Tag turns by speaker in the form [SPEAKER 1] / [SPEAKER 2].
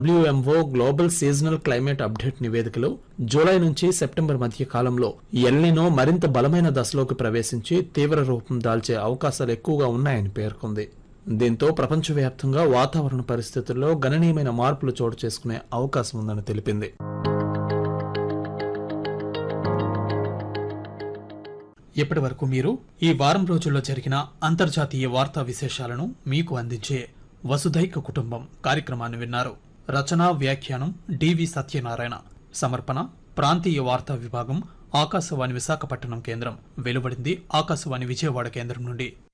[SPEAKER 1] WMO global seasonal climate update నివేదికలో July నుంచి September మధ్య కాలంలో ఎల్నినో మరింత బలమైన దశలోకి ప్రవేశించి తీవ్ర రూపం దాల్చే అవకాశాలు ఎక్కువగా ఉన్నాయని పేర్కొంది దీంతో ప్రపంచవ్యాప్తంగా వాతావరణ పరిస్థితుల్లో గణనీయమైన మార్పులు చోటు చేసుకునే అవకాశం ఉందని తెలిపింది ఇప్పటి వరకు మీరు ఈ వారం రోజుల్లో జరిగిన అంతర్జాతీయ వార్తా విశేషాలను మీకు అందించే వసుధైక కుటుంబం కార్యక్రమాన్ని విన్నారు రచనా వ్యాఖ్యానం డివి సత్యనారాయణ సమర్పణ ప్రాంతీయ వార్తా విభాగం ఆకాశవాణి విశాఖపట్నం కేంద్రం వెలువడింది ఆకాశవాణి విజయవాడ కేంద్రం నుండి